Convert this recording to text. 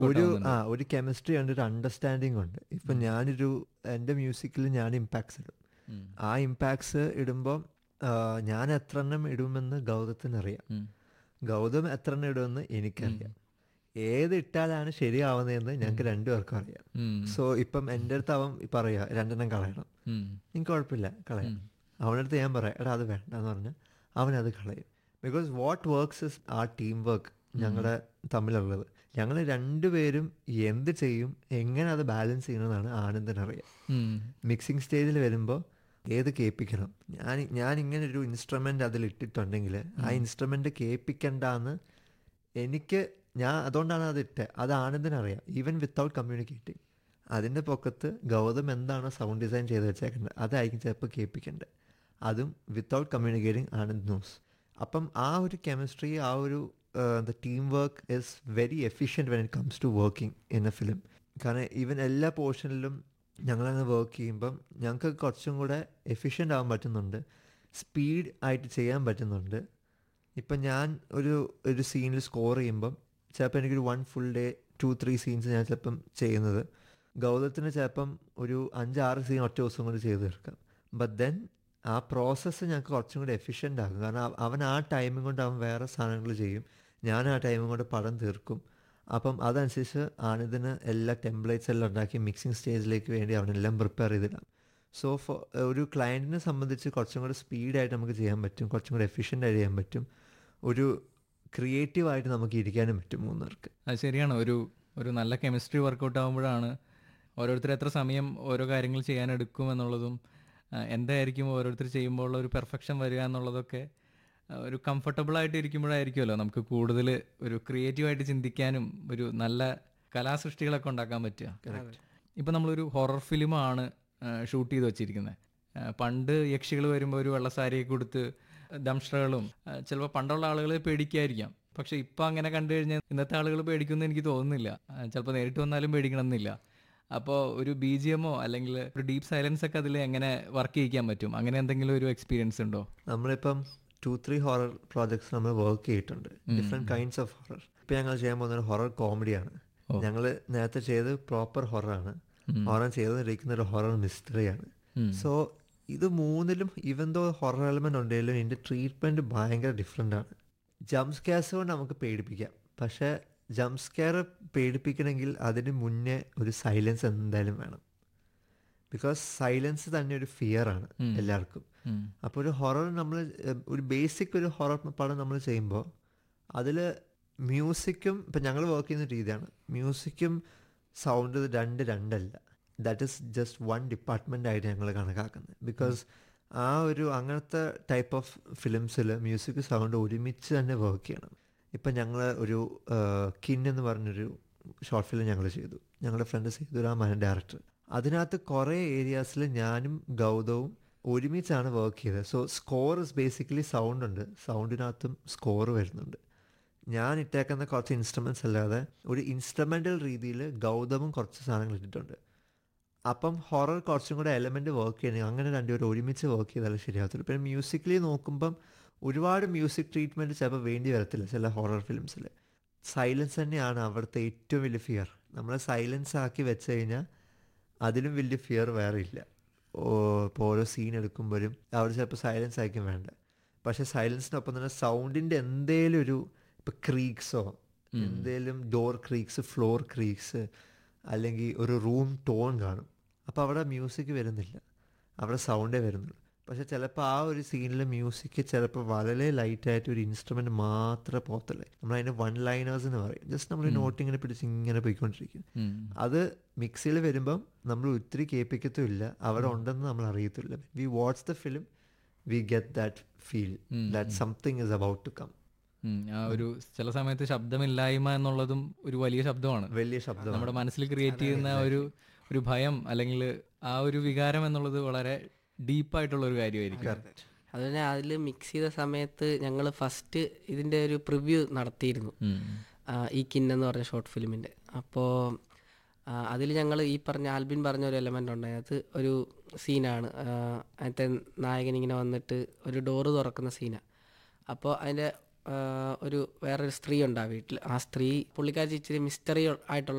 ഒരു ആ ഒരു കെമിസ്ട്രി ഉണ്ട് ഒരു അണ്ടർസ്റ്റാൻഡിങ് ഉണ്ട് ഇപ്പൊ ഞാനൊരു എൻ്റെ മ്യൂസിക്കിൽ ഞാൻ ഇമ്പാക്ട്സ് ഇടും ആ ഇമ്പാക്ട്സ് ഇടുമ്പോൾ ഞാൻ എത്ര എണ്ണം ഇടുമെന്ന് ഗൗതത്തിന് അറിയാം ഗൗതം എത്ര എണ്ണം ഇടുമെന്ന് എനിക്കറിയാം ഏത് ഇട്ടാലാണ് ശരിയാവുന്നതെന്ന് ഞങ്ങൾക്ക് രണ്ടുപേർക്കും അറിയാം സോ ഇപ്പം എൻ്റെ അടുത്ത് അവൻ പറയാ രണ്ടെണ്ണം കളയണം എനിക്ക് കുഴപ്പമില്ല കളയാം അവൻ്റെ അടുത്ത് ഞാൻ പറയാം എടാ അത് വേണ്ട എന്ന് പറഞ്ഞാൽ അവനത് കളയും ബിക്കോസ് വാട്ട് വർക്ക്സ് ഇസ് ആ ടീം വർക്ക് ഞങ്ങളുടെ തമ്മിലുള്ളത് ഞങ്ങൾ രണ്ടുപേരും എന്ത് ചെയ്യും എങ്ങനെ അത് ബാലൻസ് ചെയ്യണമെന്നാണ് ആനന്ദനറിയാം മിക്സിംഗ് സ്റ്റേജിൽ വരുമ്പോൾ ഏത് കേൾപ്പിക്കണം ഞാൻ ഞാൻ ഇങ്ങനെ ഒരു ഇൻസ്ട്രുമെൻ്റ് അതിൽ ഇട്ടിട്ടുണ്ടെങ്കിൽ ആ ഇൻസ്ട്രുമെൻ്റ് കേൾപ്പിക്കണ്ടെന്ന് എനിക്ക് ഞാൻ അതുകൊണ്ടാണ് അത് ഇട്ടത് അത് ആനന്ദനറിയാം ഈവൻ വിത്തൗട്ട് കമ്മ്യൂണിക്കേറ്റിംഗ് അതിൻ്റെ പൊക്കത്ത് ഗൗതം എന്താണോ സൗണ്ട് ഡിസൈൻ ചെയ്ത് വെച്ചേക്കേണ്ടത് അതായിരിക്കും ചിലപ്പോൾ കേൾപ്പിക്കേണ്ടത് അതും വിത്തൗട്ട് കമ്മ്യൂണിക്കേറ്റിംഗ് ആനന്ദ് നോസ് അപ്പം ആ ഒരു കെമിസ്ട്രി ആ ഒരു the team work is very efficient when it comes to working in a film കാരണം ഈവൻ എല്ലാ പോർഷനിലും ഞങ്ങളങ്ങനെ വർക്ക് ചെയ്യുമ്പം ഞങ്ങൾക്ക് കുറച്ചും കൂടെ എഫിഷ്യൻ്റ് ആവാൻ പറ്റുന്നുണ്ട് സ്പീഡ് ആയിട്ട് ചെയ്യാൻ പറ്റുന്നുണ്ട് ഇപ്പം ഞാൻ ഒരു ഒരു സീനിൽ സ്കോർ ചെയ്യുമ്പം ചിലപ്പോൾ എനിക്കൊരു one full day two three scenes ഞാൻ ചിലപ്പം ചെയ്യുന്നത് ഗൗതത്തിന് ചിലപ്പം ഒരു അഞ്ചാറ് സീൻ ഒറ്റ ദിവസം കൊണ്ട് ചെയ്ത് തീർക്കാം ബട്ട് ദെൻ ആ പ്രോസസ്സ് ഞങ്ങൾക്ക് കുറച്ചും കൂടി എഫിഷ്യൻ്റ് ആകും കാരണം അവ- അവൻ ആ ടൈമും കൊണ്ട് അവൻ വേറെ സാധനങ്ങൾ ചെയ്യും ഞാൻ ആ ടൈമും കൊണ്ട് പടം തീർക്കും അപ്പം അതനുസരിച്ച് ആണിതിന് എല്ലാ ടെംപ്ലേറ്റ്സ് എല്ലാം ഉണ്ടാക്കി മിക്സിംഗ് സ്റ്റേജിലേക്ക് വേണ്ടി അവനെല്ലാം പ്രിപ്പയർ ചെയ്തിടാം സോ ഫോർ ഒരു ക്ലയൻറ്റിനെ സംബന്ധിച്ച് കുറച്ചും കൂടെ സ്പീഡായിട്ട് നമുക്ക് ചെയ്യാൻ പറ്റും കുറച്ചും കൂടെ എഫിഷ്യൻ്റ് ആയിട്ട് ചെയ്യാൻ പറ്റും ഒരു ക്രിയേറ്റീവായിട്ട് നമുക്ക് ഇരിക്കാനും പറ്റും മൂന്നർക്ക് അത് ശരിയാണ് ഒരു ഒരു നല്ല കെമിസ്ട്രി വർക്കൗട്ട് ആകുമ്പോഴാണ് ഓരോരുത്തർ എത്ര സമയം ഓരോ കാര്യങ്ങൾ ചെയ്യാൻ എടുക്കും എന്നുള്ളതും ആ, എന്തായിരിക്കും ഓരോരുത്തർ ചെയ്യുമ്പോൾ ഉള്ള ഒരു പെർഫെക്ഷൻ വരിക എന്നുള്ളതൊക്കെ ആ, ഒരു കംഫർട്ടബിൾ ആയിട്ട് ഇരിക്കുമ്പോഴായിരിക്കുമല്ലോ നമുക്ക് കൂടുതൽ ഒരു ക്രിയേറ്റീവായിട്ട് ചിന്തിക്കാനും ഒരു നല്ല കലാസൃഷ്ടികളൊക്കെ ഉണ്ടാക്കാൻ പറ്റുക ഇപ്പം നമ്മളൊരു ഹൊറർ ഫിലിമാണ് ഷൂട്ട് ചെയ്ത് വെച്ചിരിക്കുന്നത് പണ്ട് യക്ഷികൾ വരുമ്പോൾ ഒരു വെള്ളസാരിയൊക്കെ കൊടുത്ത് ദംഷ്ട്രകളും ചിലപ്പോൾ പണ്ടുള്ള ആളുകൾ പേടിക്കായിരിക്കാം പക്ഷെ ഇപ്പം അങ്ങനെ കണ്ടു കഴിഞ്ഞാൽ ഇന്നത്തെ ആളുകൾ പേടിക്കുമെന്ന് എനിക്ക് തോന്നുന്നില്ല ചിലപ്പോൾ നേരിട്ട് വന്നാലും പേടിക്കണമെന്നില്ല അപ്പോൾ ഒരു ബി ജി എമ്മോ അല്ലെങ്കിൽ ഒരു ഡീപ്പ് സൈലൻസ് ഒക്കെ അതിൽ എങ്ങനെ വർക്ക് ചെയ്യിക്കാൻ പറ്റും അങ്ങനെ എന്തെങ്കിലും ഒരു എക്സ്പീരിയൻസ് ഉണ്ടോ നമ്മളിപ്പം ടു ത്രീ ഹൊറർ പ്രോജക്ട്സ് നമ്മൾ വർക്ക് ചെയ്തിട്ടുണ്ട് ഡിഫറെൻറ്റ് കൈൻഡ്സ് ഓഫ് ഹൊറർ ഇപ്പം ഞങ്ങൾ ചെയ്യാൻ പോകുന്ന ഹൊറർ കോമഡിയാണ് ഞങ്ങൾ നേരത്തെ ചെയ്ത് പ്രോപ്പർ ഹൊററാണ് ഹൊറർ ചെയ്തിരിക്കുന്ന ഒരു ഹൊറർ മിസ്റ്ററിയാണ് സോ ഇത് മൂന്നിലും ഈവൻ ദോ ഹൊറർ എലമെന്റ് ഉണ്ടെങ്കിലും ഇതിന്റെ ട്രീറ്റ്മെന്റ് ഭയങ്കര ഡിഫറെൻ്റ് ആണ് ജംപ് സ്കാസ് കൊണ്ട് നമുക്ക് പേടിപ്പിക്കാം പക്ഷേ ജംപ് സ്കെയർ പേടിപ്പിക്കണമെങ്കിൽ അതിന് മുന്നേ ഒരു സൈലൻസ് എന്തായാലും വേണം ബിക്കോസ് സൈലൻസ് തന്നെ ഒരു ഫിയർ ആണ് എല്ലാവർക്കും അപ്പോൾ ഒരു ഹൊറർ നമ്മൾ ഒരു ബേസിക് ഒരു ഹൊറർ പടം നമ്മൾ ചെയ്യുമ്പോൾ അതിൽ മ്യൂസിക്കും ഇപ്പം ഞങ്ങൾ വർക്ക് ചെയ്യുന്ന രീതിയാണ് മ്യൂസിക്കും സൗണ്ട് രണ്ട് രണ്ടല്ല that is just one department ആയിട്ട് ഞങ്ങൾ കണക്കാക്കുന്നത് ബിക്കോസ് ആ ഒരു അങ്ങനത്തെ ടൈപ്പ് ഓഫ് ഫിലിംസിൽ മ്യൂസിക് സൗണ്ട് ഒരുമിച്ച് തന്നെ വർക്ക് ചെയ്യണം ഇപ്പം ഞങ്ങൾ ഒരു കിൻ എന്ന് പറഞ്ഞൊരു ഷോർട്ട് ഫിലിം ഞങ്ങൾ ചെയ്തു ഞങ്ങളുടെ ഫ്രണ്ട് സേതുരാമൻ ഡയറക്ടർ അതിനകത്ത് കുറേ ഏരിയാസിൽ ഞാനും ഗൗതവും ഒരുമിച്ചാണ് വർക്ക് ചെയ്തത് so score is basically sound ഉണ്ട് സൗണ്ടിനകത്തും സ്കോർ വരുന്നുണ്ട് ഞാൻ ഇട്ടേക്കുന്ന കുറച്ച് ഇൻസ്ട്രുമെൻറ്റ്സ് അല്ലാതെ ഒരു ഇൻസ്ട്രുമെൻ്റൽ രീതിയിൽ ഗൗതമും കുറച്ച് സാധനങ്ങൾ ഇട്ടിട്ടുണ്ട് അപ്പം ഹൊറർ കുറച്ചും കൂടെ എലമെന്റ് വർക്ക് ചെയ്യണം അങ്ങനെ രണ്ടുപേരും ഒരുമിച്ച് വർക്ക് ചെയ്താലേ ശരിയാകത്തുള്ളൂ പിന്നെ മ്യൂസിക്കലി നോക്കുമ്പം ഒരുപാട് മ്യൂസിക് ട്രീറ്റ്മെൻറ്റ് ചിലപ്പോൾ വേണ്ടി വരത്തില്ല ചില ഹൊറർ ഫിലിംസിൽ സൈലൻസ് തന്നെയാണ് അവിടുത്തെ ഏറ്റവും വലിയ ഫിയർ നമ്മൾ സൈലൻസ് ആക്കി വെച്ച് കഴിഞ്ഞാൽ അതിലും വലിയ ഫിയർ വേറെ ഇല്ല ഓ ഇപ്പോൾ ഓരോ സീൻ എടുക്കുമ്പോഴും അവിടെ ചിലപ്പോൾ സൈലൻസ് ആയിരിക്കും വേണ്ട പക്ഷേ സൈലൻസിനൊപ്പം തന്നെ സൗണ്ടിൻ്റെ എന്തേലും ഒരു ഇപ്പം ക്രീക്സോ എന്തേലും ഡോർ ക്രീക്സ് ഫ്ലോർ ക്രീക്സ് അല്ലെങ്കിൽ ഒരു റൂം ടോൺ കാണും അപ്പോൾ അവിടെ മ്യൂസിക് വരുന്നില്ല അവിടെ സൗണ്ടേ വരുന്നുള്ളൂ പക്ഷെ ചിലപ്പോൾ ആ ഒരു സീനിൽ മ്യൂസിക് ചിലപ്പോൾ വളരെ ലൈറ്റായിട്ട് ഒരു ഇൻസ്ട്രുമെന്റ് മാത്രമേ പോകത്തുള്ളൂ നമ്മൾ അതിന് വൺ ലൈനേഴ്സ് എന്ന് പറയും ജസ്റ്റ് നമ്മൾ നോട്ട് ഇങ്ങനെ പിടിച്ച് ഇങ്ങനെ പോയിക്കൊണ്ടിരിക്കും അത് മിക്സിയിൽ വരുമ്പം നമ്മൾ ഒത്തിരി കേൾപ്പിക്കത്തുമില്ല അവിടെ ഉണ്ടെന്ന് നമ്മൾ അറിയത്തില്ല we watch the film we get that feel that something is about to come um, ആ ഒരു ചില സമയത്ത് ശബ്ദമില്ലായ്മ എന്നുള്ളതും ഒരു വലിയ ശബ്ദമാണ് വലിയ ശബ്ദം നമ്മുടെ മനസ്സിൽ ക്രിയേറ്റ് ചെയ്യുന്ന ഒരു ഒരു ഭയം അല്ലെങ്കിൽ ആ ഒരു വികാരം എന്നുള്ളത് വളരെ ഡീപ്പായിട്ടുള്ള ഒരു കാര്യമായിരിക്കും അതുപോലെ അതിൽ മിക്സ് ചെയ്ത സമയത്ത് ഞങ്ങൾ ഫസ്റ്റ് ഇതിൻ്റെ ഒരു പ്രിവ്യൂ നടത്തിയിരുന്നു ആ, ഈ കിന്നെന്ന് പറഞ്ഞ ഷോർട്ട് ഫിലിമിൻ്റെ അപ്പോൾ അതിൽ ഞങ്ങൾ ഈ പറഞ്ഞ ആൽബിൻ പറഞ്ഞ ഒരു എലമെൻ്റ് ഉണ്ട് അതിനകത്ത് ഒരു സീനാണ് അതിനകത്തെ നായകൻ ഇങ്ങനെ വന്നിട്ട് ഒരു ഡോറ് തുറക്കുന്ന സീനാണ് അപ്പോൾ അതിൻ്റെ ആ, ഒരു വേറൊരു സ്ത്രീ ഉണ്ട് ആ വീട്ടിൽ ആ സ്ത്രീ പുള്ളിക്കാരി ഇച്ചിരി മിസ്റ്ററി ആയിട്ടുള്ള